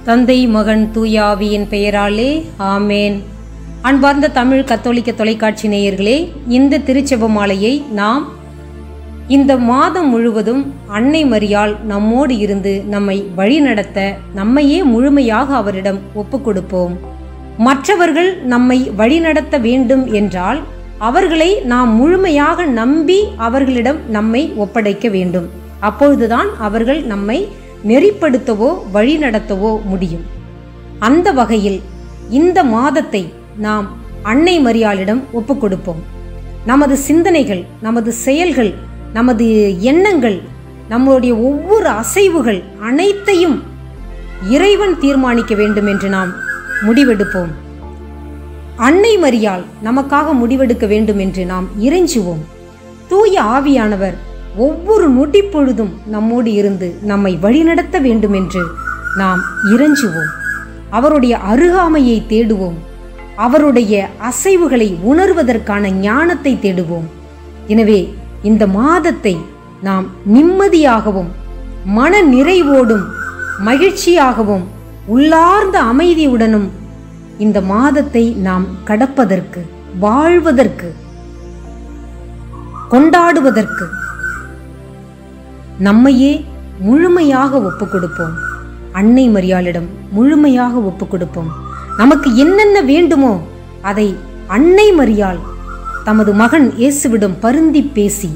தந்தை மகன் தூயாவியின் பெயராலே ஆமேன் அன்பார்ந்த தமிழ் கத்தோலிக்க தொலைக்காட்சி நேயர்களே இந்த திருச்செப மாலையை நாம் இந்த மாதம் முழுவதும் அன்னை மரியாள் நம்மோடு இருந்து நம்மை வழிநடத்த நம்மையே முழுமையாக அவரிடம் ஒப்புக் கொடுப்போம் மற்றவர்கள் நம்மை வழிநடத்த வேண்டும் என்றால் அவர்களை நாம் முழுமையாக நம்பி அவர்களிடம் நம்மை ஒப்படைக்க வேண்டும் அப்பொழுதுதான் அவர்கள் நம்மை நெறிப்படுத்தவோ வழிநடத்தவோ முடியும் அந்த வகையில் இந்த மாதத்தை நாம் அன்னை மரியாளிடம் ஒப்புக் கொடுப்போம் நமது சிந்தனைகள் நமது செயல்கள் நமது எண்ணங்கள் நம்முடைய ஒவ்வொரு அசைவுகள் அனைத்தையும் இறைவன் தீர்மானிக்க வேண்டும் என்று நாம் முடிவெடுப்போம் அன்னை மரியாள் நமக்காக முடிவெடுக்க வேண்டும் என்று நாம் இறைஞ்சுவோம் தூய ஆவியானவர் ஒவ்வொரு நொடி பொழுதும் நம்மோடு இருந்து நம்மை வழிநடத்த வேண்டும் என்று நாம் இறைஞ்சுவோம் அவருடைய அருகாமையை தேடுவோம் அவருடைய அசைவுகளை உணர்வதற்கான ஞானத்தை தேடுவோம் எனவே இந்த மாதத்தை நாம் நிம்மதியாகவும் மன நிறைவோடும் மகிழ்ச்சியாகவும் உள்ளார்ந்த அமைதியுடனும் இந்த மாதத்தை நாம் கடப்பதற்கு வாழ்வதற்கு கொண்டாடுவதற்கு நம்மையே முழுமையாக ஒப்புக் கொடுப்போம் அன்னை மரியாளிடம் முழுமையாக ஒப்புக் கொடுப்போம் நமக்கு என்னென்ன வேண்டுமோ அதை அன்னை மரியாள் தமது மகன் இயேசுவிடம் பருந்தி பேசி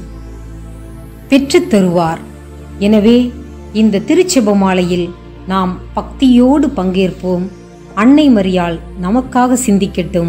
பெற்றுத் தருவார் எனவே இந்த திருச்செப மாலையில் நாம் பக்தியோடு பங்கேற்போம் அன்னை மரியாள் நமக்காக சிந்திக்கட்டும்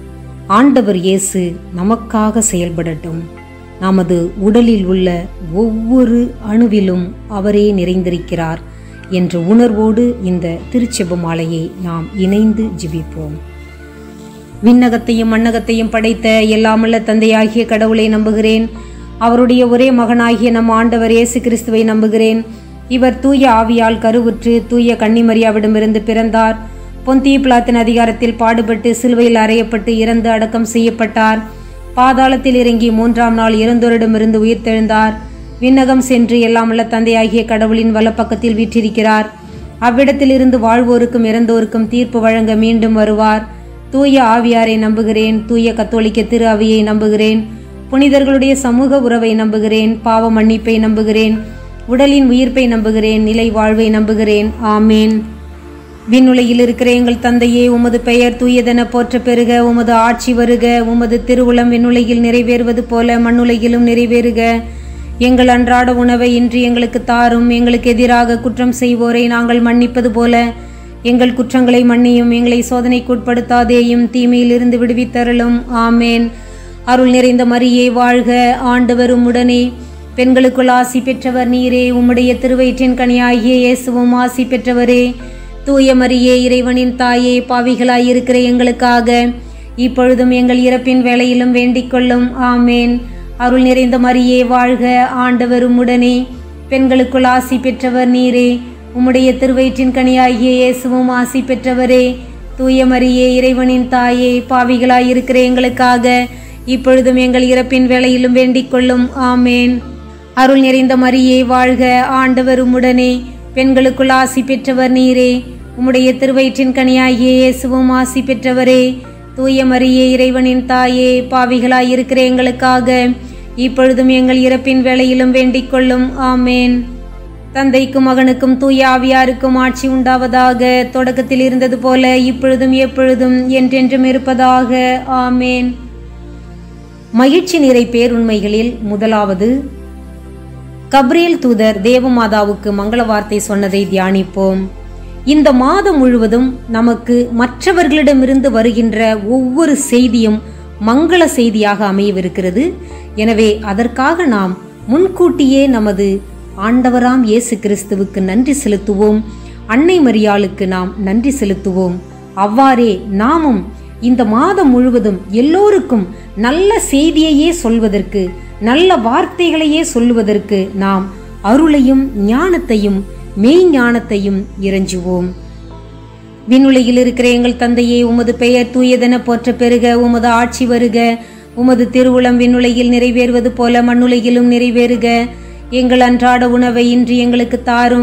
ஆண்டவர் இயேசு நமக்காக செயல்படட்டும் நமது உடலில் உள்ள ஒவ்வொரு அணுவிலும் அவரே நிறைந்திருக்கிறார் என்ற உணர்வோடு இந்த திருச்செப மாலையை நாம் இணைந்து ஜிபிப்போம் விண்ணகத்தையும் மண்ணகத்தையும் படைத்த எல்லாமல்ல தந்தையாகிய கடவுளை நம்புகிறேன் அவருடைய ஒரே மகனாகிய நம் ஆண்டவர் இயேசு கிறிஸ்துவை நம்புகிறேன் இவர் தூய ஆவியால் கருவுற்று தூய கன்னிமரியாவிடமிருந்து பிறந்தார் பொந்திய பிளாத்தின் அதிகாரத்தில் பாடுபட்டு சிலுவையில் அறையப்பட்டு இறந்து அடக்கம் செய்யப்பட்டார் பாதாளத்தில் இறங்கி மூன்றாம் நாள் இறந்தோரிடமிருந்து உயிர்த்தெழுந்தார் விண்ணகம் சென்று எல்லாமல்ல தந்தையாகிய கடவுளின் வலப்பக்கத்தில் வீற்றிருக்கிறார் அவ்விடத்தில் இருந்து வாழ்வோருக்கும் இறந்தோருக்கும் தீர்ப்பு வழங்க மீண்டும் வருவார் தூய ஆவியாரை நம்புகிறேன் தூய கத்தோலிக்க திரு அவையை நம்புகிறேன் புனிதர்களுடைய சமூக உறவை நம்புகிறேன் பாவ மன்னிப்பை நம்புகிறேன் உடலின் உயிர்ப்பை நம்புகிறேன் நிலை வாழ்வை நம்புகிறேன் ஆமேன் விண்ணுலகில் இருக்கிற எங்கள் தந்தையே உமது பெயர் தூயதென போற்ற பெறுக உமது ஆட்சி வருக உமது திருவுளம் விண்ணுலகில் நிறைவேறுவது போல மண்ணுலகிலும் நிறைவேறுக எங்கள் அன்றாட உணவை இன்று எங்களுக்கு தாரும் எங்களுக்கு எதிராக குற்றம் செய்வோரை நாங்கள் மன்னிப்பது போல எங்கள் குற்றங்களை மன்னியும் எங்களை சோதனைக்குட்படுத்தாதேயும் தீமையிலிருந்து விடுவித்தருளும் ஆமேன் அருள் நிறைந்த மரியே வாழ்க ஆண்டவரும் உடனே பெண்களுக்குள் ஆசி பெற்றவர் நீரே உம்முடைய திருவயிற்றின் கனியாகிய இயேசுவும் ஆசி பெற்றவரே தூய மரியே இறைவனின் தாயே பாவிகளாயிருக்கிற எங்களுக்காக இப்பொழுதும் எங்கள் இறப்பின் வேளையிலும் வேண்டிக் கொள்ளும் ஆமேன் அருள் நிறைந்த மரியே வாழ்க ஆண்டவரும் உடனே பெண்களுக்குள் ஆசி பெற்றவர் நீரே உம்முடைய திருவயிற்றின் கனியாகிய இயேசுவும் ஆசி பெற்றவரே தூய மரியே இறைவனின் தாயே பாவிகளாயிருக்கிற எங்களுக்காக இப்பொழுதும் எங்கள் இறப்பின் வேளையிலும் வேண்டிக் கொள்ளும் ஆமேன் அருள் நிறைந்த மரியே வாழ்க ஆண்டவரும் உடனே பெண்களுக்குள் ஆசி பெற்றவர் நீரே உம்முடைய திருவயிற்றின் கனியாகிய இயேசுவும் ஆசி பெற்றவரே தூய மரியே இறைவனின் தாயே பாவிகளாயிருக்கிற எங்களுக்காக இப்பொழுதும் எங்கள் இறப்பின் வேளையிலும் வேண்டிக் கொள்ளும் ஆமேன் தந்தைக்கும் மகனுக்கும் தூய ஆவியாருக்கும் ஆட்சி உண்டாவதாக தொடக்கத்தில் இருந்தது போல இப்பொழுதும் எப்பொழுதும் என்றென்றும் இருப்பதாக ஆமேன் மகிழ்ச்சி நிறை பேருண்மைகளில் முதலாவது கப்ரியல் தூதர் தேவமாதாவுக்கு மங்கள வார்த்தை சொன்னதை தியானிப்போம் இந்த மாதம் முழுவதும் நமக்கு மற்றவர்களிடமிருந்து வருகின்ற ஒவ்வொரு செய்தியும் மங்கள செய்தியாக அமையவிருக்கிறது எனவே அதற்காக நாம் முன்கூட்டியே நமது ஆண்டவராம் இயேசு கிறிஸ்துவுக்கு நன்றி செலுத்துவோம் அன்னை மரியாளுக்கு நாம் நன்றி செலுத்துவோம் அவ்வாறே நாமும் இந்த மாதம் முழுவதும் எல்லோருக்கும் நல்ல செய்தியையே சொல்வதற்கு நல்ல வார்த்தைகளையே சொல்லுவதற்கு நாம் அருளையும் ஞானத்தையும் மெய்ஞானத்தையும் இறைஞ்சுவோம் விண்ணுலகில் இருக்கிற எங்கள் தந்தையே உமது பெயர் தூயதென போற்ற பெறுக உமது ஆட்சி வருக உமது திருவுளம் விண்ணுலகில் நிறைவேறுவது போல மண்ணுலகிலும் நிறைவேறுக எங்கள் அன்றாட உணவை இன்று எங்களுக்கு தாரும்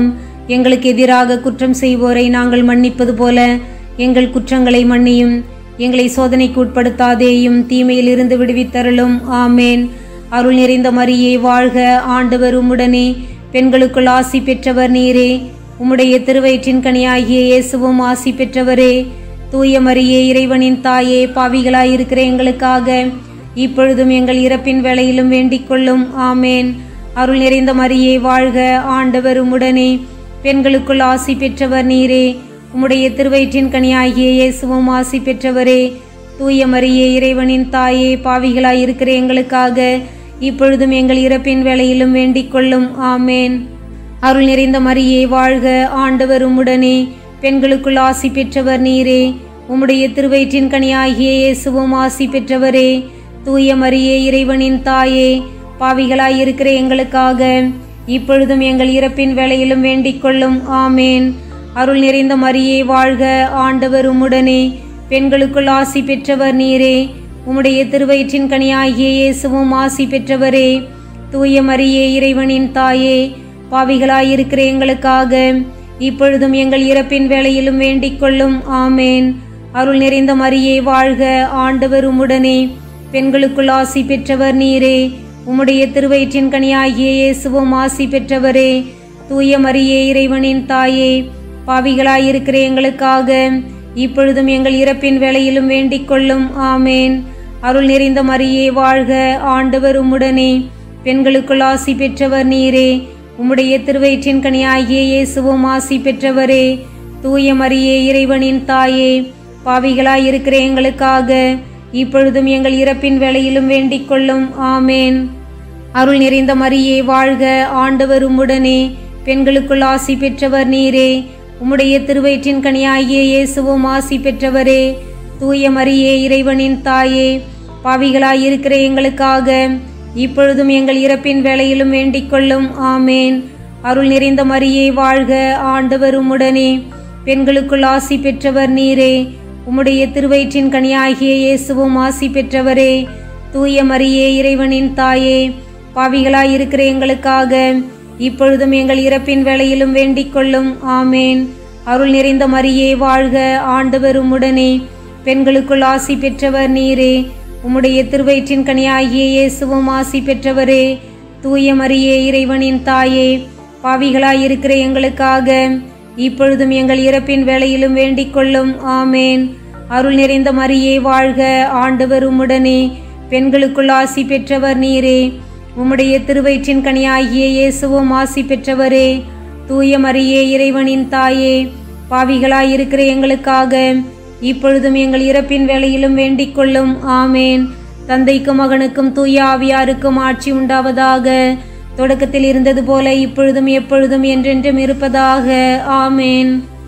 எங்களுக்கு எதிராக குற்றம் செய்வோரை நாங்கள் மன்னிப்பது போல எங்கள் குற்றங்களை மன்னியும் எங்களை சோதனைக்கு உட்படுத்தாதேயும் தீமையில் இருந்து விடுவித்தருளும் ஆமேன் அருள் நிறைந்த மரியே வாழ்க ஆண்டவர் உம்முடனே பெண்களுக்குள் ஆசி பெற்றவர் நீரே உம்முடைய திருவயிற்றின் கனியாகிய இயேசுவும் ஆசி பெற்றவரே தூய மரியே இறைவனின் தாயே பாவிகளாயிருக்கிற எங்களுக்காக இப்பொழுதும் எங்கள் இறப்பின் வேளையிலும் வேண்டிக் கொள்ளும் ஆமேன் அருள் நிறைந்த மரியே வாழ்க ஆண்டவர் உம்முடனே பெண்களுக்குள் ஆசி பெற்றவர் நீரே உம்முடைய திருவயிற்றின் கனியாகிய இயேசுவும் ஆசி பெற்றவரே தூய மரியே இறைவனின் தாயே பாவிகளாயிருக்கிற எங்களுக்காக இப்பொழுதும் எங்கள் இறப்பின் வேளையிலும் வேண்டிக் கொள்ளும் ஆமேன் அருள் நிறைந்த மரியே வாழ்க ஆண்டவர் உம்முடனே பெண்களுக்குள் ஆசி பெற்றவர் நீரே உம்முடைய திருவயிற்றின் கனியாகிய இயேசுவும் ஆசி பெற்றவரே தூய மரியே இறைவனின் தாயே பாவிகளாயிருக்கிற எங்களுக்காக இப்பொழுதும் எங்கள் இறப்பின் வேளையிலும் வேண்டிக் கொள்ளும் ஆமேன் அருள் நிறைந்த மரியே வாழ்க ஆண்டவர் உம்முடனே பெண்களுக்குள் ஆசி பெற்றவர் நீரே உம்முடைய திருவயிற்றின் கனியாகிய இயேசுவும் ஆசி பெற்றவரே தூய மரியே இறைவனின் தாயே பாவிகளாயிருக்கிற எங்களுக்காக இப்பொழுதும் எங்கள் இறப்பின் வேளையிலும் வேண்டிக் கொள்ளும் ஆமேன் அருள் நிறைந்த மரியே வாழ்க ஆண்டவர் உம்முடனே பெண்களுக்குள் ஆசி பெற்றவர் நீரே உம்முடைய திருவயிற்றின் கனியாகிய இயேசுவும் ஆசி பெற்றவரே தூய மரியே இறைவனின் தாயே பாவிகளாயிருக்கிற எங்களுக்காக இப்பொழுதும் எங்கள் இறப்பின் வேளையிலும் வேண்டிக் கொள்ளும் ஆமேன் அருள் நிறைந்த மரியே வாழ்க ஆண்டவர் உம்முடனே பெண்களுக்குள் ஆசி பெற்றவர் நீரே உம்முடைய திருவயிற்றின் கனியாகிய இயேசுவும் ஆசி பெற்றவரே தூய மரியே இறைவனின் தாயே பாவிகளாயிருக்கிற எங்களுக்காக இப்பொழுதும் எங்கள் இறப்பின் வேளையிலும் வேண்டிக் கொள்ளும் ஆமேன் அருள் நிறைந்த மரியே வாழ்க ஆண்டவர் உம்முடனே பெண்களுக்குள் ஆசி பெற்றவர் நீரே உம்முடைய திருவயிற்றின் கனியாகிய இயேசுவும் ஆசி பெற்றவரே தூய மரியே இறைவனின் தாயே பாவிகளாயிருக்கிற எங்களுக்காக இப்பொழுதும் எங்கள் இறப்பின் வேளையிலும் வேண்டிக் கொள்ளும் ஆமேன் அருள் நிறைந்த மரியே வாழ்க ஆண்டவர் உம்முடனே பெண்களுக்குள் ஆசி பெற்றவர் நீரே உம்முடைய திருவயிற்றின் கனியாகிய இயேசுவும் ஆசி பெற்றவரே தூய மரியே இறைவனின் தாயே பாவிகளாயிருக்கிற எங்களுக்காக இப்பொழுதும் எங்கள் இறப்பின் வேளையிலும் வேண்டிக் கொள்ளும் ஆமேன் அருள் நிறைந்த மரியே வாழ்க ஆண்டவர் உம்முடனே பெண்களுக்குள் ஆசி பெற்றவர் நீரே உம்முடைய திருவயிற்றின் கனியாகிய இயேசுவும் ஆசி பெற்றவரே தூய மரியே இறைவனின் தாயே பாவிகளாயிருக்கிற எங்களுக்காக இப்பொழுதும் எங்கள் இறப்பின் வேளையிலும் வேண்டிக் கொள்ளும் ஆமேன் அருள் நிறைந்த மரியே வாழ்க ஆண்டவர் உம்முடனே பெண்களுக்குள் ஆசி பெற்றவர் நீரே உம்முடைய திருவயிற்றின் கனியாகிய இயேசுவும் ஆசி பெற்றவரே தூய மரியே இறைவனின் தாயே பாவிகளாயிருக்கிற எங்களுக்காக இப்பொழுதும் எங்கள் இறப்பின் வேளையிலும் வேண்டிக் கொள்ளும் ஆமேன் தந்தைக்கும் மகனுக்கும் தூய ஆவியாருக்கும் ஆட்சி உண்டாவதாக தொடக்கத்தில் இருந்தது போல இப்பொழுதும் எப்பொழுதும் என்றென்றும் இருப்பதாக ஆமேன்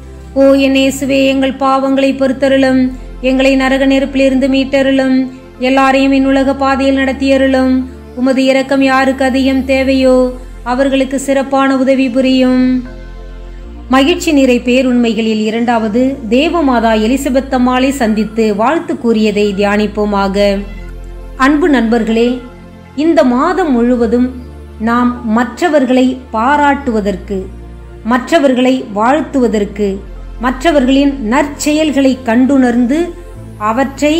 ஓ என் இயேசுவே எங்கள் பாவங்களை பொறுத்தருளும் எங்களை நரக நெருப்பிலிருந்து மீட்டருளும் எல்லாரையும் என் உலக பாதையில் நடத்தியருளும் உமது இரக்கம் யாருக்கு அதிகம் தேவையோ அவர்களுக்கு சிறப்பான உதவி புரியும் மகிழ்ச்சி நிறை பேருண்மைகளில் இரண்டாவது தேவமாதா எலிசபெத் அம்மாளை சந்தித்து வாழ்த்து கூறியதை தியானிப்போமாக அன்பு நண்பர்களே இந்த மாதம் முழுவதும் நாம் மற்றவர்களை பாராட்டுவதற்கு மற்றவர்களை வாழ்த்துவதற்கு மற்றவர்களின் நற்செயல்களை கண்டுணர்ந்து அவற்றை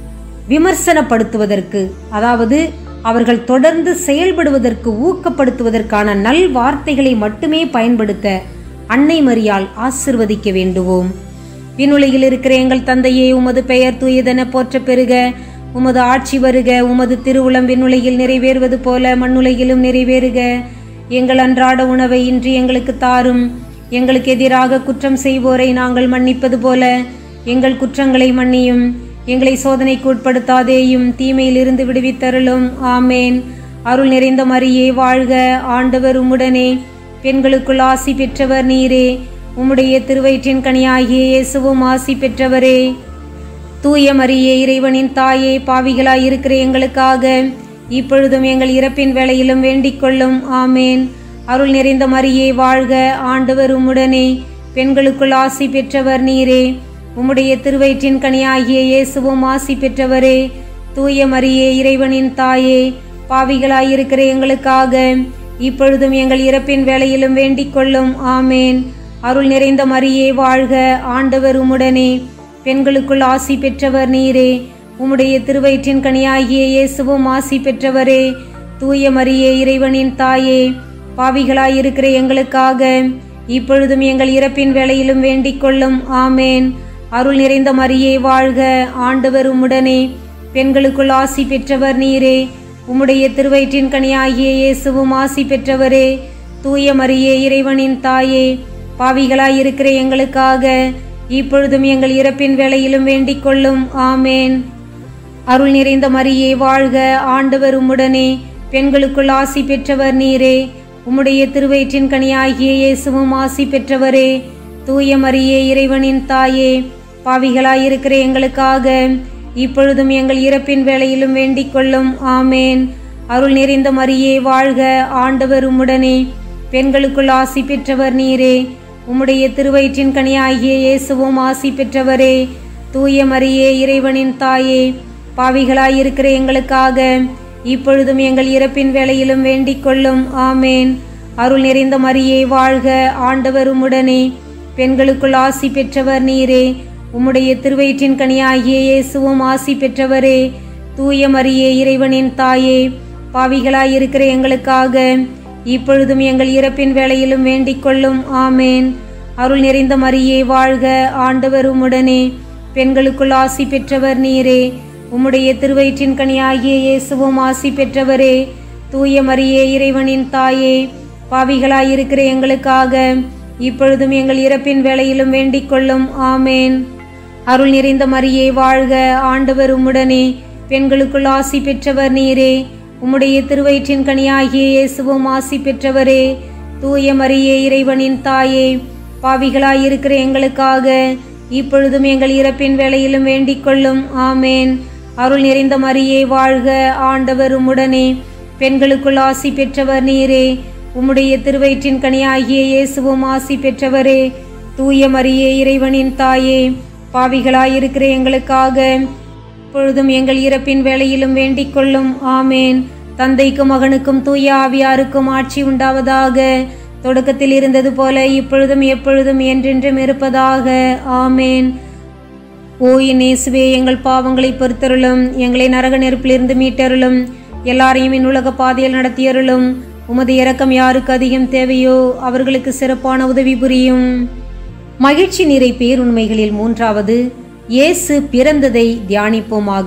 விமர்சனப்படுத்துவதற்கு அதாவது அவர்கள் தொடர்ந்து செயல்படுவதற்கு ஊக்கப்படுத்துவதற்கான நல் வார்த்தைகளை மட்டுமே பயன்படுத்த அன்னை மரியால் ஆசிர்வதிக்க வேண்டுவோம் விண்ணுலகில் இருக்கிற எங்கள் தந்தையே உமது பெயர் தூயதென போற்ற பெறுக உமது ஆட்சி வருக உமது திருவுளம் விண்ணுலகில் நிறைவேறுவது போல மண்ணுலகிலும் நிறைவேறுக எங்கள் அன்றாட உணவை இன்று எங்களுக்கு தாரும் எங்களுக்கு எதிராக குற்றம் செய்வோரை நாங்கள் மன்னிப்பது போல எங்கள் குற்றங்களை மன்னியும் எங்களை சோதனைக்கு உட்படுத்தாதேயும் தீமையில் இருந்து விடுவித்தருளும் ஆமேன் அருள் நிறைந்த மரியே வாழ்க ஆண்டவர் உம்முடனே பெண்களுக்குள் ஆசி பெற்றவர் நீரே உம்முடைய திருவயிற்றின் கனியாகிய இயேசுவும் ஆசி பெற்றவரே தூய மரியே இறைவனின் தாயே பாவிகளாய் இருக்கிற எங்களுக்காக இப்பொழுதும் எங்கள் இறப்பின் வேளையிலும் வேண்டிக் கொள்ளும் ஆமேன் அருள் நிறைந்த மரியே வாழ்க ஆண்டவர் உம்முடனே பெண்களுக்குள் ஆசி பெற்றவர் நீரே உம்முடைய திருவயிற்றின் கனியாகிய இயேசுவும் ஆசி பெற்றவரே தூய மரியே இறைவனின் தாயே பாவிகளாய் இருக்கிற எங்களுக்காக இப்பொழுதும் எங்கள் இறப்பின் வேளையிலும் வேண்டிக் கொள்ளும் ஆமேன் அருள் நிறைந்த மரியே வாழ்க ஆண்டவர் உம்முடனே பெண்களுக்குள் ஆசி பெற்றவர் நீரே உம்முடைய திருவயிற்றின் கனியாகிய இயேசுவும் ஆசி பெற்றவரே தூய மரியே இறைவனின் தாயே பாவிகளாயிருக்கிற எங்களுக்காக இப்பொழுதும் எங்கள் இறப்பின் வேளையிலும் வேண்டிக் கொள்ளும் ஆமேன் அருள் நிறைந்த மரியே வாழ்க ஆண்டவர் உம்முடனே பெண்களுக்குள் ஆசி பெற்றவர் நீரே உம்முடைய திருவயிற்றின் கனியாகிய இயேசுவும் ஆசி பெற்றவரே தூய மரியே இறைவனின் தாயே பாவிகளாயிருக்கிற எங்களுக்காக இப்பொழுதும் எங்கள் இறப்பின் வேளையிலும் வேண்டிக் கொள்ளும் ஆமேன் அருள் நிறைந்த மரியே வாழ்க ஆண்டவர் உம்முடனே பெண்களுக்குள் ஆசி பெற்றவர் நீரே உம்முடைய திருவயிற்றின் கனியாகிய இயேசுவும் ஆசி பெற்றவரே தூய மரியே இறைவனின் தாயே பாவிகளாயிருக்கிற எங்களுக்காக இப்பொழுதும் எங்கள் இறப்பின் வேளையிலும் வேண்டிக் கொள்ளும் ஆமேன் அருள் நிறைந்த மரியே வாழ்க ஆண்டவர் உம்முடனே பெண்களுக்குள் ஆசி பெற்றவர் நீரே உம்முடைய திருவயிற்றின் கனியாகிய இயேசுவும் ஆசி பெற்றவரே தூய மரியே இறைவனின் தாயே பாவிகளாயிருக்கிற எங்களுக்காக இப்பொழுதும் எங்கள் இறப்பின் வேளையிலும் வேண்டிக் கொள்ளும் ஆமேன் அருள் நிறைந்த மரியே வாழ்க ஆண்டவர் உம்முடனே பெண்களுக்குள் ஆசி பெற்றவர் நீரே உம்முடைய திருவயிற்றின் கனியாகிய இயேசுவும் ஆசி பெற்றவரே தூய மரியே இறைவனின் தாயே பாவிகளாயிருக்கிற எங்களுக்காக இப்பொழுதும் எங்கள் இறப்பின் வேளையிலும் வேண்டிக் கொள்ளும் ஆமேன் அருள் நிறைந்த மரியே வாழ்க ஆண்டவர் உம்முடனே பெண்களுக்குள் ஆசி பெற்றவர் நீரே உம்முடைய திருவயிற்றின் கனியாகிய இயேசுவும் ஆசி பெற்றவரே தூய மரியே இறைவனின் தாயே பாவிகளாயிருக்கிற எங்களுக்காக இப்பொழுதும் எங்கள் இறப்பின் வேளையிலும் வேண்டிக் கொள்ளும் ஆமேன் அருள் நிறைந்த மரியே வாழ்க ஆண்டவர் உம்முடனே பெண்களுக்குள் ஆசி பெற்றவர் நீரே உம்முடைய திருவயிற்றின் கனியாகிய இயேசுவும் ஆசி பெற்றவரே தூய மரியே இறைவனின் தாயே பாவிகளாயிருக்கிற எங்களுக்காக இப்பொழுதும் எங்கள் இறப்பின் வேளையிலும் வேண்டிக் கொள்ளும் ஆமேன் அருள் நிறைந்த மரியே வாழ்க ஆண்டவர் உம்முடனே பெண்களுக்குள் ஆசி பெற்றவர் நீரே உம்முடைய திருவயிற்றின் கனியாகிய இயேசுவும் ஆசி பெற்றவரே தூய மரியே இறைவனின் தாயே பாவிகளாயிருக்கிற எங்களுக்காக இப்பொழுதும் எங்கள் இறப்பின் வேளையிலும் வேண்டிக் கொள்ளும் ஆமேன் தந்தைக்கும் மகனுக்கும் தூய ஆவியாருக்கும் ஆட்சி உண்டாவதாக தொடக்கத்தில் இருந்தது போல இப்பொழுதும் எப்பொழுதும் என்றென்றும் இருப்பதாக ஆமேன் ஓ என் இயேசுவே எங்கள் பாவங்களை பொறுத்தருளும் எங்களை நரக நெருப்பிலிருந்து மீட்டருளும் எல்லாரையும் என் உலக பாதையில் நடத்தியருளும் உமது இரக்கம் யாருக்கு அதிகம் தேவையோ அவர்களுக்கு சிறப்பான உதவி புரியும் மகிழ்ச்சி நிறை பேருண்மைகளில் மூன்றாவது இயேசு பிறந்ததை தியானிப்போமாக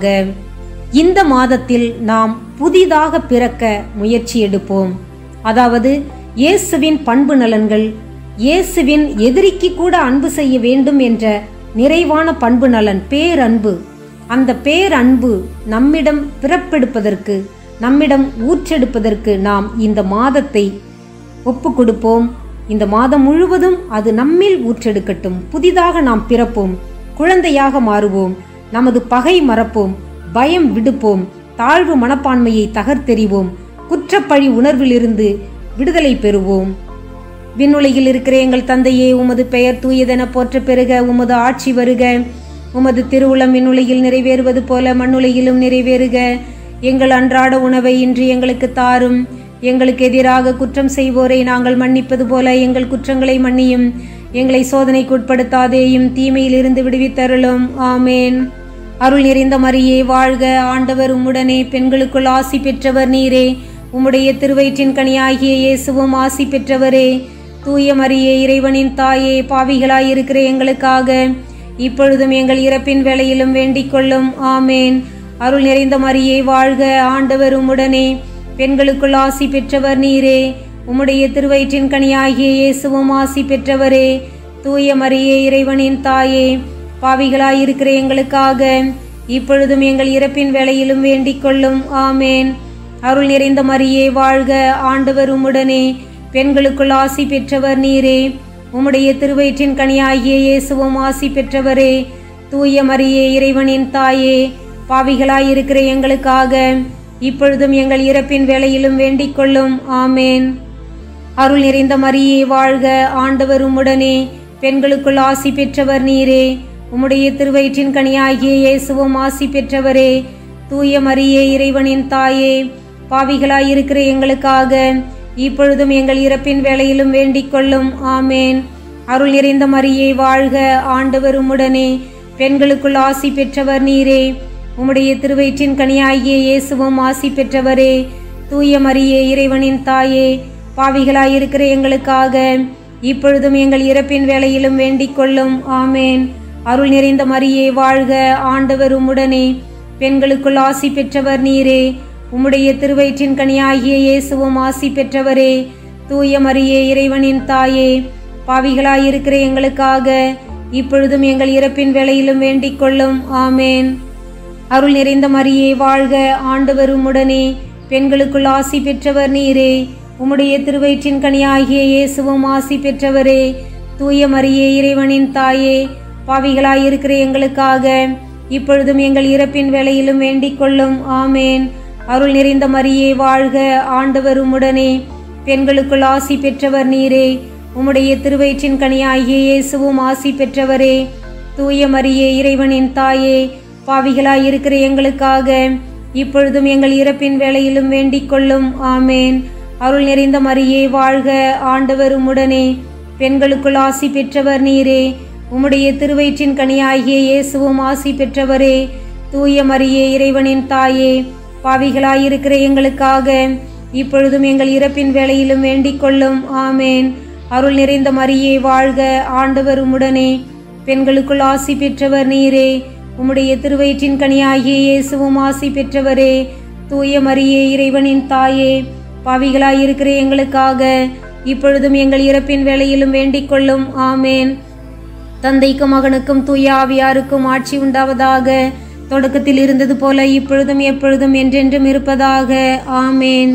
இந்த மாதத்தில் நாம் புதிதாக பிறக்க முயற்சி எடுப்போம் அதாவது இயேசுவின் பண்பு நலன்கள் இயேசுவின் எதிரிக்கு கூட அன்பு செய்ய வேண்டும் என்ற நிறைவான பண்பு நலன் பேரன்பு அந்த பேரன்பு நம்மிடம் பிறப்பெடுப்பதற்கு நம்மிடம் ஊற்றெடுப்பதற்கு நாம் இந்த மாதத்தை ஒப்பு கொடுப்போம் இந்த மாதம் முழுவதும் அது நம்மில் ஊற்றெடுக்கட்டும் புதிதாக நாம் பிறப்போம் குழந்தையாக மாறுவோம் நமது பகை மறப்போம் பயம் விடுப்போம் தாழ்வு மனப்பான்மையை தகர்த்தெறிவோம் குற்றப்பழி உணர்விலிருந்து விடுதலை பெறுவோம் விண்ணுலகில் இருக்கிற எங்கள் தந்தையே உமது பெயர் தூயதென போற்ற பெறுக உமது ஆட்சி வருக உமது திருவுளம் விண்ணுலகில் நிறைவேறுவது போல மண்ணுலகிலும் நிறைவேறுக எங்கள் அன்றாட உணவை இன்று எங்களுக்கு தாரும் எங்களுக்கு எதிராக குற்றம் செய்வோரை நாங்கள் மன்னிப்பது போல எங்கள் குற்றங்களை மன்னியும் எங்களை சோதனைக்கு உட்படுத்தாதேயும் தீமையிலிருந்து விடுவித்தருளும் ஆமேன் அருள் நிறைந்த மரியே வாழ்க ஆண்டவர் உம்முடனே பெண்களுக்குள் ஆசி பெற்றவர் நீரே உம்முடைய திருவயிற்றின் கனியாகிய இயேசுவும் ஆசி பெற்றவரே தூய மரியே இறைவனின் தாயே பாவிகளாயிருக்கிற எங்களுக்காக இப்பொழுதும் எங்கள் இறப்பின் வேளையிலும் வேண்டிக் கொள்ளும் ஆமேன் அருள் நிறைந்த மரியே வாழ்க ஆண்டவர் உம்முடனே பெண்களுக்குள் ஆசி பெற்றவர் நீரே உம்முடைய திருவயிற்றின் கனியாகிய இயேசுவும் ஆசி பெற்றவரே தூய மரியே இறைவனின் தாயே பாவிகளாயிருக்கிற எங்களுக்காக இப்பொழுதும் எங்கள் இறப்பின் வேளையிலும் வேண்டிக் கொள்ளும் ஆமேன் அருள் நிறைந்த மரியே வாழ்க ஆண்டவர் உம்முடனே பெண்களுக்குள் ஆசி பெற்றவர் நீரே உம்முடைய திருவயிற்றின் கனியாகிய இயேசுவும் ஆசி பெற்றவரே தூய மரியே இறைவனின் தாயே பாவிகளாயிருக்கிற எங்களுக்காக இப்பொழுதும் எங்கள் இறப்பின் வேளையிலும் வேண்டிக் கொள்ளும் ஆமேன் அருள் நிறைந்த மரியே வாழ்க ஆண்டவர் உம்முடனே பெண்களுக்குள் ஆசி பெற்றவர் நீரே உம்முடைய திருவயிற்றின் கனியாகிய இயேசுவும் ஆசி பெற்றவரே தூய மரியே இறைவனின் தாயே பாவிகளாயிருக்கிற எங்களுக்காக இப்பொழுதும் எங்கள் இறப்பின் வேளையிலும் வேண்டிக் கொள்ளும் ஆமேன் அருள் நிறைந்த மரியே வாழ்க ஆண்டவர் உம்முடனே பெண்களுக்குள் ஆசி பெற்றவர் நீரே உம்முடைய திருவயிற்றின் கனியாகிய இயேசுவும் ஆசி பெற்றவரே தூய மரியே இறைவனின் தாயே பாவிகளாயிருக்கிற எங்களுக்காக இப்பொழுதும் எங்கள் இறப்பின் வேளையிலும் வேண்டிக் கொள்ளும் ஆமேன் அருள் நிறைந்த மரியே வாழ்க ஆண்டவர் உம்முடனே பெண்களுக்குள் ஆசி பெற்றவர் நீரே உம்முடைய திருவயிற்றின் கனியாகிய இயேசுவும் ஆசி பெற்றவரே தூய மரியே இறைவனின் தாயே பாவிகளாயிருக்கிற எங்களுக்காக இப்பொழுதும் எங்கள் இறப்பின் வேளையிலும் வேண்டிக் கொள்ளும் ஆமேன் அருள் நிறைந்த மரியே வாழ்க ஆண்டவர் உம்முடனே பெண்களுக்குள் ஆசி பெற்றவர் நீரே உம்முடைய திருவயிற்றின் கனியாகிய இயேசுவும் ஆசி பெற்றவரே தூய மரியே இறைவனின் தாயே பாவிகளாயிருக்கிற எங்களுக்காக இப்பொழுதும் எங்கள் இறப்பின் வேளையிலும் வேண்டிக் கொள்ளும் ஆமேன் அருள் நிறைந்த மரியே வாழ்க ஆண்டவர் உம்முடனே பெண்களுக்குள் ஆசி பெற்றவர் நீரே உம்முடைய திருவயிற்றின் கனியாகிய இயேசுவும் ஆசி பெற்றவரே தூய மரியே இறைவனின் தாயே பாவிகளாய் இருக்கிற எங்களுக்காக இப்பொழுதும் எங்கள் இறப்பின் வேளையிலும் வேண்டிக் கொள்ளும் ஆமேன் அருள் நிறைந்த மரியே வாழ்க ஆண்டவர் உம்முடனே பெண்களுக்குள் ஆசி பெற்றவர் நீரே உம்முடைய திருவயிற்றின் கனியாகிய இயேசுவும் ஆசி பெற்றவரே தூய மரியே இறைவனின் தாயே பாவிகளாய் இருக்கிற எங்களுக்காக இப்பொழுதும் எங்கள் இறப்பின் வேளையிலும் வேண்டிக் கொள்ளும் ஆமேன் அருள் நிறைந்த மரியே வாழ்க ஆண்டவர் உம்முடனே பெண்களுக்குள் ஆசி பெற்றவர் நீரே உம்முடைய திருவயிற்றின் கனியாகிய இயேசுவும் ஆசி பெற்றவரே தூய மரியே இறைவனின் தாயே பாவிகளாய் இருக்கிற எங்களுக்காக இப்பொழுதும் எங்கள் இறப்பின் வேளையிலும் வேண்டிக் கொள்ளும் ஆமேன் தந்தைக்கும் மகனுக்கும் தூய ஆவியாருக்கும் ஆட்சி உண்டாவதாக தொடக்கத்தில் இருந்தது போல இப்பொழுதும் எப்பொழுதும் என்றென்றும் இருப்பதாக ஆமேன்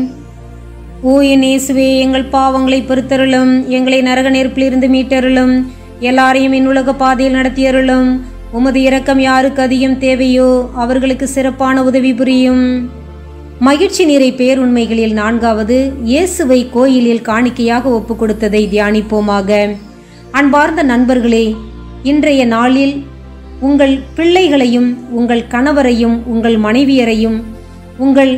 ஓ என் இயேசுவே எங்கள் பாவங்களை பொறுத்தருளும் எங்களை நரக நெருப்பிலிருந்து மீட்டருளும் எல்லாரையும் என் உலக பாதையில் நடத்தியருளும் உமது இரக்கம் யாருக்கு அதிகம் தேவையோ அவர்களுக்கு சிறப்பான உதவி புரியும் மகிழ்ச்சி நிறை பேருண்மைகளில் நான்காவது இயேசுவை கோயிலில் காணிக்கையாக ஒப்பு கொடுத்ததை தியானிப்போமாக அன்பார்ந்த நண்பர்களே இன்றைய நாளில் உங்கள் பிள்ளைகளையும் உங்கள் கணவரையும் உங்கள் மனைவியரையும் உங்கள்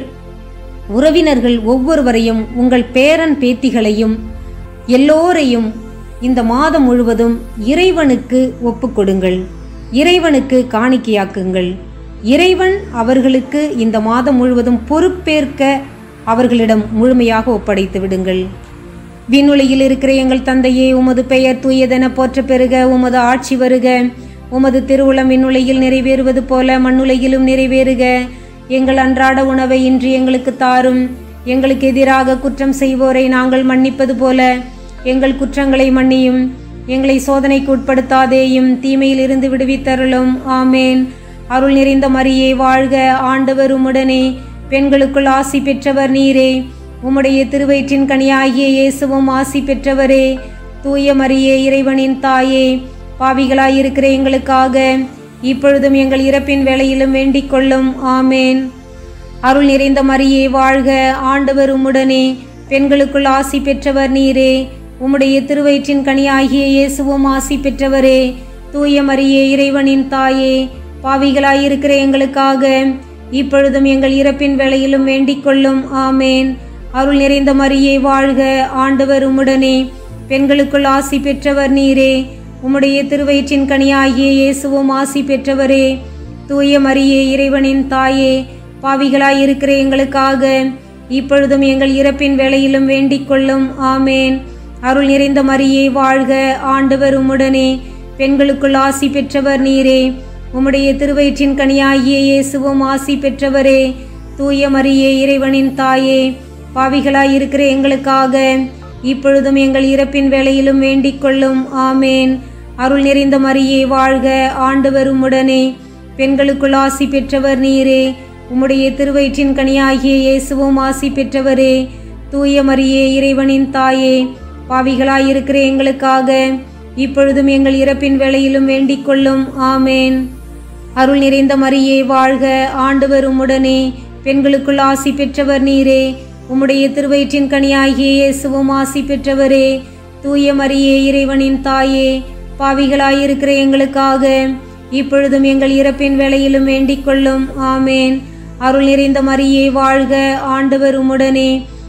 உறவினர்கள் ஒவ்வொருவரையும் உங்கள் பேரன் பேத்திகளையும் எல்லோரையும் இந்த மாதம் முழுவதும் இறைவனுக்கு ஒப்புக்கொடுங்கள் இறைவனுக்கு காணிக்கையாக்குங்கள் இறைவன் அவர்களுக்கு இந்த மாதம் முழுவதும் பொறுப்பேற்க அவர்களிடம் முழுமையாக ஒப்படைத்து விடுங்கள் விண்ணுலையில் இருக்கிற எங்கள் தந்தையே உமது பெயர் தூயதென போற்ற பெறுக உமது ஆட்சி வருக உமது திருவுளம் விண்ணுலையில் நிறைவேறுவது போல மண்ணுலையிலும் நிறைவேறுக எங்கள் அன்றாட உணவை இன்று எங்களுக்கு தாரும் எங்களுக்கு எதிராக குற்றம் செய்வோரை நாங்கள் மன்னிப்பது போல எங்கள் குற்றங்களை மன்னியும் எங்களை சோதனைக்கு உட்படுத்தாதேயும் தீமையில் இருந்து விடுவித்தருளும் ஆமேன் அருள் நிறைந்த மரியே வாழ்க ஆண்டவர் உம்முடனே பெண்களுக்குள் ஆசி பெற்றவர் நீரே உம்முடைய திருவயிற்றின் கனியாகிய இயேசுவும் ஆசி பெற்றவரே தூய மரியே இறைவனின் தாயே பாவிகளாயிருக்கிற எங்களுக்காக இப்பொழுதும் எங்கள் இறப்பின் வேளையிலும் வேண்டிக் கொள்ளும் ஆமேன் அருள் நிறைந்த மரியே வாழ்க ஆண்டவர் உம்முடனே பெண்களுக்குள் ஆசி பெற்றவர் நீரே உம்முடைய திருவயிற்றின் கனியாகிய இயேசுவும் ஆசி பெற்றவரே தூய மரியே இறைவனின் தாயே பாவிகளாயிருக்கிற எங்களுக்காக இப்பொழுதும் எங்கள் இறப்பின் வேளையிலும் வேண்டிக் கொள்ளும் ஆமேன் அருள் நிறைந்த மரியே வாழ்க ஆண்டவர் உம்முடனே பெண்களுக்குள் ஆசி பெற்றவர் நீரே உம்முடைய திருவயிற்றின் கனியாகிய இயேசுவும் ஆசி பெற்றவரே தூய மரியே இறைவனின் தாயே பாவிகளாயிருக்கிற எங்களுக்காக இப்பொழுதும் எங்கள் இறப்பின் வேளையிலும் வேண்டிக் கொள்ளும் ஆமேன் அருள் நிறைந்த மரியே வாழ்க ஆண்டவர் உம்முடனே பெண்களுக்குள் ஆசி பெற்றவர் நீரே உம்முடைய திருவயிற்றின் கனியாகிய இயேசுவும் ஆசி பெற்றவரே தூய மரியே இறைவனின் தாயே பாவிகளாயிருக்கிற எங்களுக்காக இப்பொழுதும் எங்கள் இறப்பின் வேளையிலும் வேண்டிக் கொள்ளும் ஆமேன் அருள் நிறைந்த மரியே வாழ்க ஆண்டவர் உம்முடனே பெண்களுக்குள் ஆசி பெற்றவர் நீரே உம்முடைய திருவயிற்றின் கனியாகிய இயேசுவும் ஆசி பெற்றவரே தூய மரியே இறைவனின் தாயே பாவிகளாயிருக்கிற எங்களுக்காக இப்பொழுதும் எங்கள் இறப்பின் வேளையிலும் வேண்டிக் கொள்ளும் ஆமேன் அருள் நிறைந்த மரியே வாழ்க ஆண்டவர் உம்முடனே பெண்களுக்குள் ஆசி பெற்றவர் நீரே உம்முடைய திருவயிற்றின் கனியாகிய இயேசுவும் ஆசி பெற்றவரே தூய மரியே இறைவனின் தாயே பாவிகளாயிருக்கிற எங்களுக்காக இப்பொழுதும் எங்கள் இறப்பின் வேளையிலும் வேண்டிக் கொள்ளும் ஆமேன் அருள் நிறைந்த மரியே வாழ்க ஆண்டவர் உம்முடனே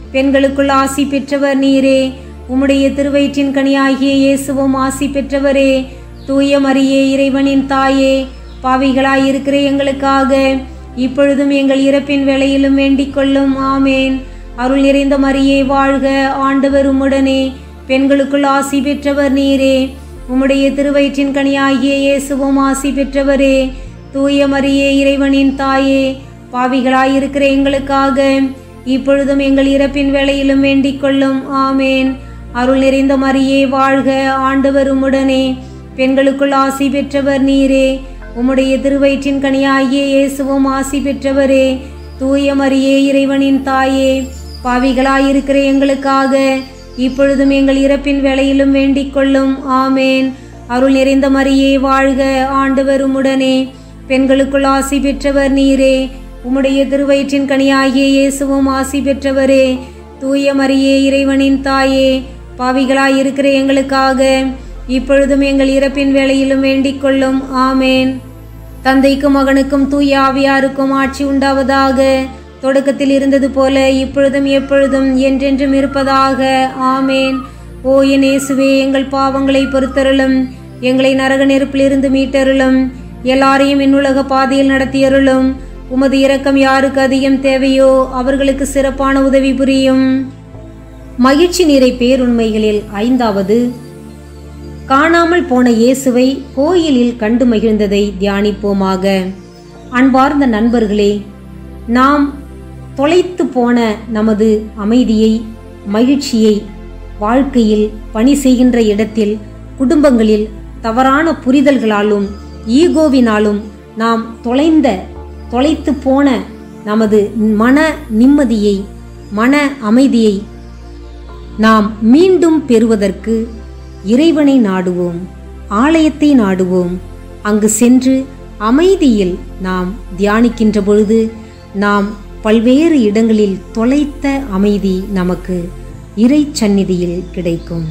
பெண்களுக்குள் ஆசி பெற்றவர் நீரே உம்முடைய திருவயிற்றின் கனியாகிய இயேசுவும் ஆசி பெற்றவரே தூய மரியே இறைவனின் தாயே பாவிகளாயிருக்கிற எங்களுக்காக இப்பொழுதும் எங்கள் இறப்பின் வேளையிலும் வேண்டிக் கொள்ளும் ஆமேன் அருள் நிறைந்த மரியே வாழ்க ஆண்டவர் உம்முடனே பெண்களுக்குள் ஆசி பெற்றவர் நீரே உம்முடைய திருவயிற்றின் கனியாகிய இயேசுவும் ஆசி பெற்றவரே தூய மரியே இறைவனின் தாயே பாவிகளாயிருக்கிற எங்களுக்காக இப்பொழுதும் எங்கள் இறப்பின் வேளையிலும் வேண்டிக் கொள்ளும் ஆமேன் அருள் நிறைந்த மரியே வாழ்க ஆண்டவர் உம்முடனே பெண்களுக்குள் ஆசி பெற்றவர் நீரே உம்முடைய திருவயிற்றின் கனியாகிய இயேசுவும் ஆசி பெற்றவரே தூய மரியே இறைவனின் தாயே பாவிகளாயிருக்கிற எங்களுக்காக இப்பொழுதும் எங்கள் இறப்பின் வேளையிலும் வேண்டிக் கொள்ளும் ஆமேன் அருள் நிறைந்த மரியே வாழ்க ஆண்டவர் உம்முடனே பெண்களுக்குள் ஆசி பெற்றவர் நீரே உம்முடைய திருவயிற்றின் கனியாகிய இயேசுவும் ஆசி பெற்றவரே தூய மரியே இறைவனின் தாயே பாவிகளாயிருக்கிற எங்களுக்காக இப்பொழுதும் எங்கள் இறப்பின் வேளையிலும் வேண்டிக் கொள்ளும் ஆமேன் தந்தைக்கும் மகனுக்கும் தூய ஆவியாருக்கும் ஆட்சி உண்டாவதாக தொடக்கத்தில் இருந்தது போல இப்பொழுதும் எப்பொழுதும் என்றென்றும் இருப்பதாக ஆமேன் ஓ என் இயேசுவே எங்கள் பாவங்களை பொறுத்தருளும் எங்களை நரக நெருப்பிலிருந்து மீட்டருளும் எல்லாரையும் இன்னுலக பாதையில் நடத்தியருளும் உமது இரக்கம் யாருக்கு அதிகம் தேவையோ அவர்களுக்கு சிறப்பான உதவி புரியும் மகிழ்ச்சி நிறை பேருண்மைகளில் ஐந்தாவது காணாமல் போன இயேசுவை கோயிலில் கண்டு மகிழ்ந்ததை தியானிப்போமாக அன்பார்ந்த நண்பர்களே நாம் தொலைத்து போன நமது அமைதியை மகிழ்ச்சியை வாழ்க்கையில் பணி செய்கின்ற இடத்தில் குடும்பங்களில் தவறான புரிதல்களாலும் ஈகோவினாலும் நாம் தொலைந்த தொலைத்து போன நமது மன நிம்மதியை மன அமைதியை நாம் மீண்டும் பெறுவதற்கு இறைவனை நாடுவோம் ஆலயத்தை நாடுவோம் அங்கு சென்று அமைதியில் நாம் தியானிக்கின்ற பொழுது நாம் பல்வேறு இடங்களில் தொலைத்த அமைதி நமக்கு இறை சந்நிதியில் கிடைக்கும்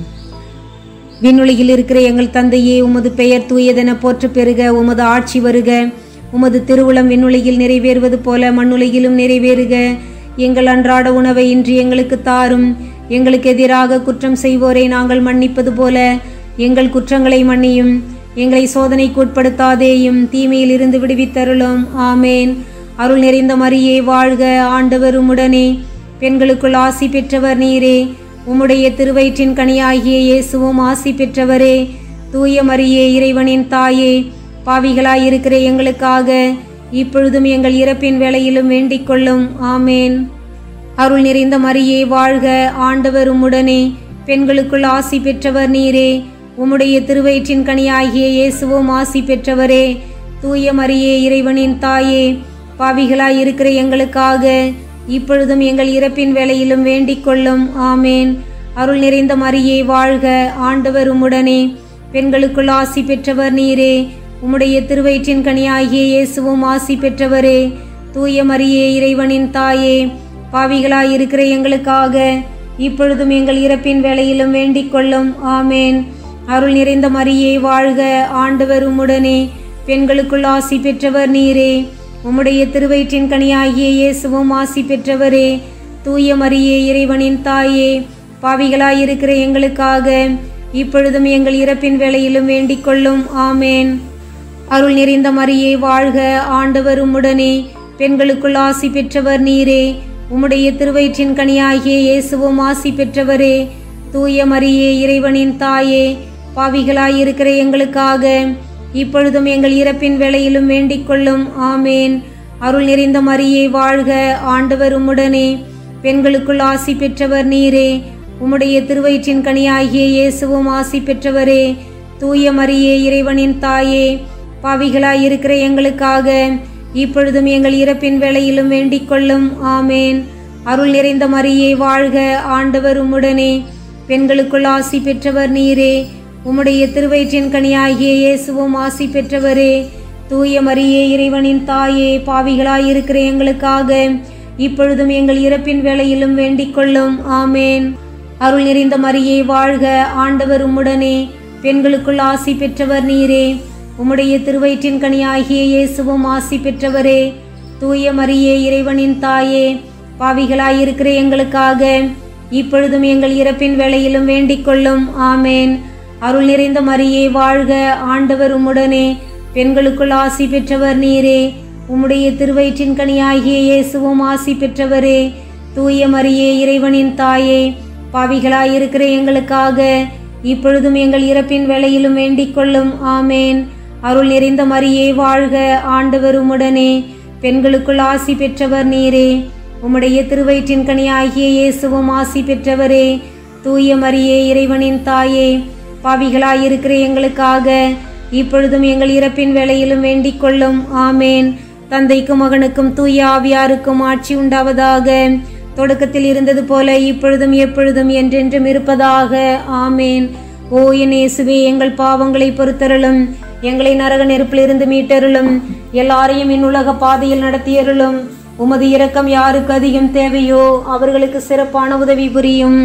விண்ணுலகில் இருக்கிற எங்கள் தந்தையே உமது பெயர் தூயதென போற்று பெறுக உமது ஆட்சி வருக உமது திருவுளம் விண்ணுலகில் நிறைவேறுவது போல மண்ணுலகிலும் நிறைவேறுக எங்கள் அன்றாட உணவை இன்று எங்களுக்கு தாரும் எங்களுக்கு எதிராக குற்றம் செய்வோரை நாங்கள் மன்னிப்பது போல எங்கள் குற்றங்களை மன்னியும் எங்களை சோதனைக்கு உட்படுத்தாதேயும் தீமையில் இருந்து விடுவித்தருளும் ஆமேன் அருள் நிறைந்த மரியே வாழ்க ஆண்டவர் உம்முடனே பெண்களுக்குள் ஆசி பெற்றவர் நீரே உம்முடைய திருவயிற்றின் கனியாகிய இயேசுவும் ஆசி பெற்றவரே தூய மரியே இறைவனின் தாயே பாவிகளாயிருக்கிற எங்களுக்காக இப்பொழுதும் எங்கள் இறப்பின் வேளையிலும் வேண்டிக் கொள்ளும் ஆமேன் அருள் நிறைந்த மரியே வாழ்க ஆண்டவர் உம்முடனே பெண்களுக்குள் ஆசி பெற்றவர் நீரே உம்முடைய திருவயிற்றின் கனியாகிய இயேசுவும் ஆசி பெற்றவரே தூய மரியே இறைவனின் தாயே பாவிகளாய் இருக்கிற எங்களுக்காக இப்பொழுதும் எங்கள் இறப்பின் வேளையிலும் வேண்டிக் கொள்ளும் ஆமேன் அருள் நிறைந்த மரியே வாழ்க ஆண்டவர் உம்முடனே பெண்களுக்குள் ஆசி பெற்றவர் நீரே உம்முடைய திருவயிற்றின் கனியாகிய இயேசுவும் ஆசி பெற்றவரே தூய மரியே இறைவனின் தாயே பாவிகளாய் இருக்கிற எங்களுக்காக இப்பொழுதும் எங்கள் இறப்பின் வேளையிலும் வேண்டிக் கொள்ளும் ஆமேன் அருள் நிறைந்த மரியே வாழ்க ஆண்டவர் உம்முடனே பெண்களுக்குள் ஆசி பெற்றவர் நீரே உம்முடைய திருவயிற்றின் கனியாகிய இயேசுவும் ஆசி பெற்றவரே தூய மரியே இறைவனின் தாயே பாவிகளாயிருக்கிற எங்களுக்காக இப்பொழுதும் எங்கள் இறப்பின் வேளையிலும் வேண்டிக் கொள்ளும் ஆமேன் அருள் நிறைந்த மரியே வாழ்க ஆண்டவர் உம்முடனே பெண்களுக்குள் ஆசி பெற்றவர் நீரே உம்முடைய திருவயிற்றின் கனியாகிய இயேசுவும் ஆசி பெற்றவரே தூய மரியே இறைவனின் தாயே பாவிகளாயிருக்கிற எங்களுக்காக இப்பொழுதும் எங்கள் இறப்பின் வேளையிலும் வேண்டிக் கொள்ளும் ஆமேன் அருள் நிறைந்த மரியே வாழ்க ஆண்டவர் உம்முடனே பெண்களுக்குள் ஆசி பெற்றவர் நீரே உம்முடைய திருவயிற்றின் கனியாகிய இயேசுவும் ஆசி பெற்றவரே தூய மரியே இறைவனின் தாயே பாவிகளாய் இருக்கிற எங்களுக்காக இப்பொழுதும் எங்கள் இறப்பின் வேளையிலும் வேண்டிக் கொள்ளும் ஆமேன் அருள் நிறைந்த மரியே வாழ்க ஆண்டவர் உம்முடனே பெண்களுக்குள் ஆசி பெற்றவர் நீரே உம்முடைய திருவயிற்றின் கனியாகிய இயேசுவும் ஆசி பெற்றவரே தூய மரியே இறைவனின் தாயே பாவிகளாய் இருக்கிற எங்களுக்காக இப்பொழுதும் எங்கள் இறப்பின் வேளையிலும் வேண்டிக் கொள்ளும் ஆமேன் அருள் நிறைந்த மரியே வாழ்க ஆண்டவர் உம்முடனே பெண்களுக்குள் ஆசி பெற்றவர் நீரே உம்முடைய திருவயிற்றின் கனியாகிய இயேசுவும் ஆசி பெற்றவரே தூய மரியே இறைவனின் தாயே பாவிகளாயிருக்கிற எங்களுக்காக இப்பொழுதும் எங்கள் இறப்பின் வேளையிலும் வேண்டிக் கொள்ளும் ஆமேன் அருள் நிறைந்த மரியே வாழ்க ஆண்டவர் உம்முடனே பெண்களுக்குள் ஆசி பெற்றவர் நீரே உம்முடைய திருவயிற்றின் கனியாகிய இயேசுவும் ஆசி பெற்றவரே தூய மரியே இறைவனின் தாயே பாவிகளாயிருக்கிற எங்களுக்காக இப்பொழுதும் எங்கள் இறப்பின் வேளையிலும் வேண்டிக் கொள்ளும் ஆமேன் அருள் நிறைந்த மரியே வாழ்க ஆண்டவர் உம்முடனே பெண்களுக்குள் ஆசி பெற்றவர் நீரே உம்முடைய திருவயிற்றின் கனியாகிய இயேசுவும் ஆசி பெற்றவரே தூய மரியே இறைவனின் தாயே பாவிகளாயிருக்கிற எங்களுக்காக இப்பொழுதும் எங்கள் இறப்பின் வேளையிலும் வேண்டிக் கொள்ளும் ஆமேன் தந்தைக்கும் மகனுக்கும் தூய ஆவியாருக்கும் ஆட்சி உண்டாவதாக தொடக்கத்தில் இருந்தது போல இப்பொழுதும் எப்பொழுதும் என்றென்றும் இருப்பதாக ஆமேன் ஓ என் இயேசுவே எங்கள் பாவங்களை பொறுத்தருளும் எங்களை நரக நெருப்பிலிருந்து மீட்டருளும் எல்லாரையும் இன்னுலக பாதையில் நடத்தியருளும் உமது இரக்கம் யாருக்கு அதிகம் தேவையோ அவர்களுக்கு சிறப்பான உதவி புரியும்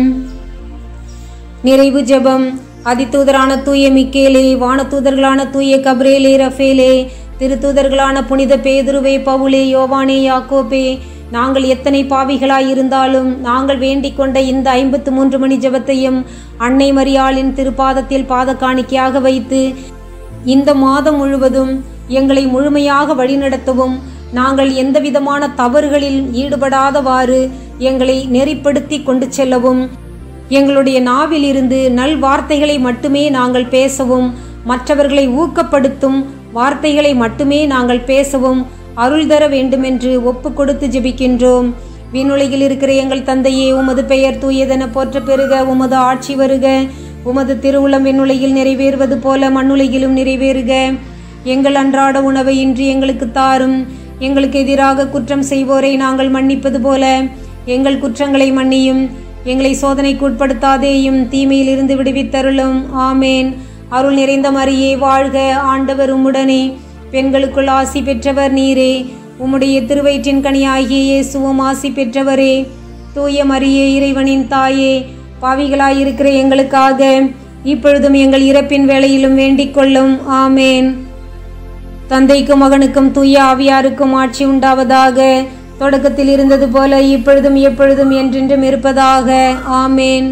நிறைவு ஜெபம் அதிதூதரான தூய மிக்கேலே வானதூதர்களான தூய கப்ரேலே ரஃபேலே திருத்தூதர்களான புனித பேதுருவே பவுலே யோவானே யாக்கோபே நாங்கள் எத்தனை பாவிகளாய் இருந்தாலும் நாங்கள் வேண்டிக் கொண்ட இந்த ஐம்பத்து மூன்று மணி ஜெபத்தையும் அன்னை மரியாளின் திருப்பாதத்தில் பாத காணிக்கையாக வைத்து இந்த மாதம் முழுவதும் எங்களை முழுமையாக வழிநடத்தவும் நாங்கள் எந்தவிதமான தவறுகளில் ஈடுபடாதவாறு எங்களை நெறிப்படுத்தி கொண்டு செல்லவும் எங்களுடைய நாவிலிருந்து நல் வார்த்தைகளை மட்டுமே நாங்கள் பேசவும் மற்றவர்களை ஊக்கப்படுத்தும் வார்த்தைகளை மட்டுமே நாங்கள் பேசவும் அருள் தர வேண்டுமென்று ஒப்பு கொடுத்து ஜெபிக்கின்றோம் விண்ணுலகில் இருக்கிற எங்கள் தந்தையே உமது பெயர் தூயதென போற்ற பெறுக உமது ஆட்சி வருக உமது திருவுளம் விண்ணுலகில் நிறைவேறுவது போல மண்ணுலகிலும் நிறைவேறுக எங்கள் அன்றாட உணவை இன்று எங்களுக்கு தாரும் எங்களுக்கு எதிராக குற்றம் செய்வோரை நாங்கள் மன்னிப்பது போல எங்கள் குற்றங்களை மன்னியும் எங்களை சோதனைக்கு உட்படுத்தாதேயும் தீமையிலிருந்து விடுவித்தருளும் ஆமேன் அருள் நிறைந்த மரியே வாழ்க ஆண்டவர் உம்முடனே பெண்களுக்குள் ஆசி பெற்றவர் நீரே உம்முடைய திருவயிற்றின் கனியாகிய இயேசுவும் ஆசி பெற்றவரே தூய மரியே இறைவனின் தாயே பாவிகளாயிருக்கிற எங்களுக்காக இப்பொழுதும் எங்கள் இறப்பின் வேளையிலும் வேண்டிக் கொள்ளும் ஆமேன் தந்தைக்கும் மகனுக்கும் தூய ஆவியாருக்கும் ஆட்சி உண்டாவதாக தொடக்கத்தில் இருந்தது போல இப்பொழுதும் எப்பொழுதும் என்றென்றும் இருப்பதாக ஆமேன்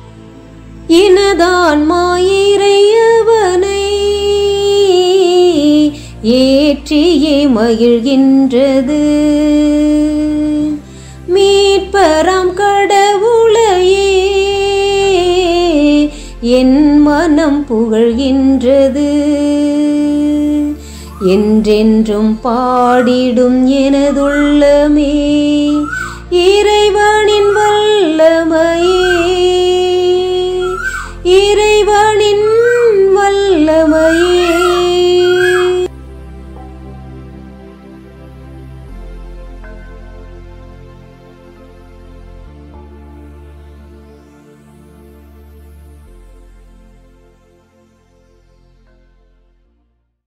இனதான் மாயிரையவனை ஏற்றியே மகிழ்கின்றது மீட்பராம் கடவுளையே என் மனம் புகழ்கின்றது என்றென்றும் பாடிடும் எனதுள்ளமே இறைவனின் வல்லமையே இறைவனின்